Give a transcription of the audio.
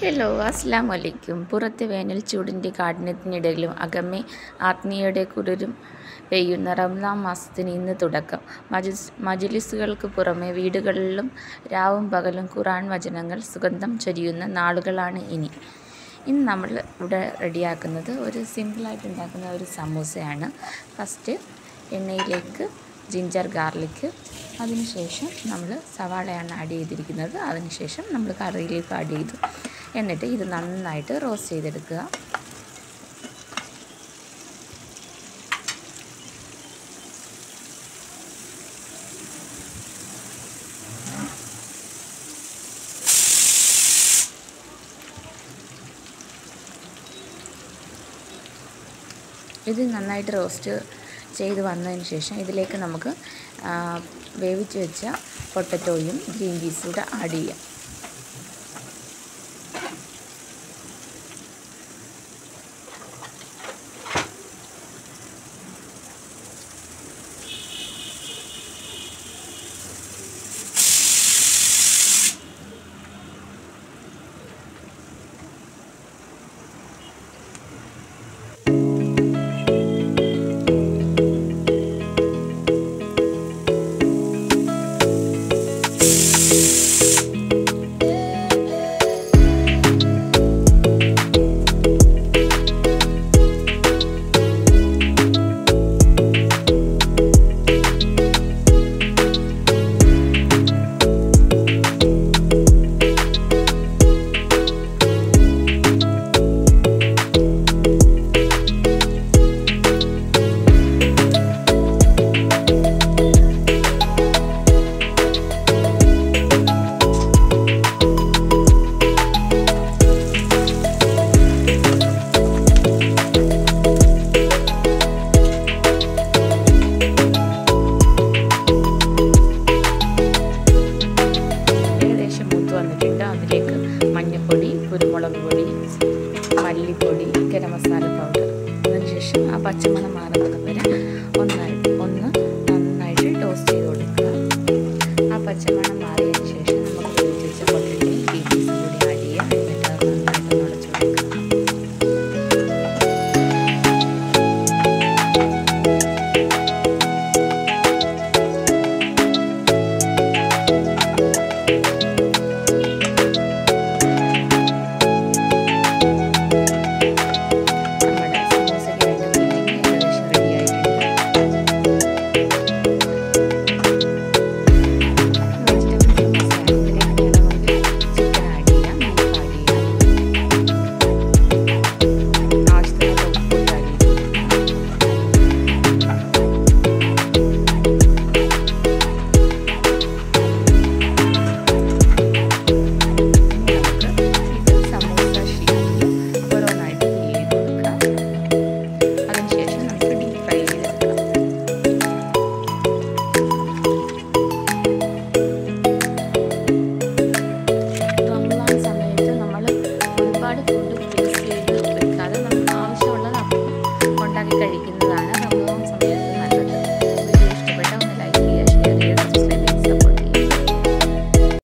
hello അസ്സാം വലൈക്കും പുറത്തെ വേനൽ ചൂടിൻ്റെ കാഠിന്യത്തിനിടയിലും അകമേ ആത്മീയയുടെ കുളിരും പെയ്യുന്ന റംസാൻ മാസത്തിന് ഇന്ന് തുടക്കം മജിസ് മജിലിസുകൾക്ക് പുറമെ വീടുകളിലും രാവും പകലും ഖുറാൻ വചനങ്ങൾ സുഗന്ധം ചൊരിയുന്ന നാളുകളാണ് ഇനി ഇന്ന് നമ്മൾ ഇവിടെ റെഡിയാക്കുന്നത് ഒരു സിമ്പിളായിട്ട് ഉണ്ടാക്കുന്ന ഒരു സമൂസയാണ് ഫസ്റ്റ് എണ്ണയിലേക്ക് ജിഞ്ചർ ഗാർലിക്ക് അതിനുശേഷം നമ്മൾ സവാളയാണ് ആഡ് ചെയ്തിരിക്കുന്നത് അതിനുശേഷം നമ്മൾ കറി ലീഫ് ആഡ് ചെയ്തു എന്നിട്ട് ഇത് നന്നായിട്ട് റോസ്റ്റ് ചെയ്തെടുക്കുക ഇത് നന്നായിട്ട് റോസ്റ്റ് ചെയ്ത് വന്നതിന് ശേഷം ഇതിലേക്ക് നമുക്ക് വേവിച്ച് വെച്ച പൊട്ടറ്റോയും ഗ്രീൻ പീസും കൂടെ ആഡ് ചെയ്യാം ഏകദേശം മൂത്ത് വന്നിട്ടുണ്ട് അതിലേക്ക്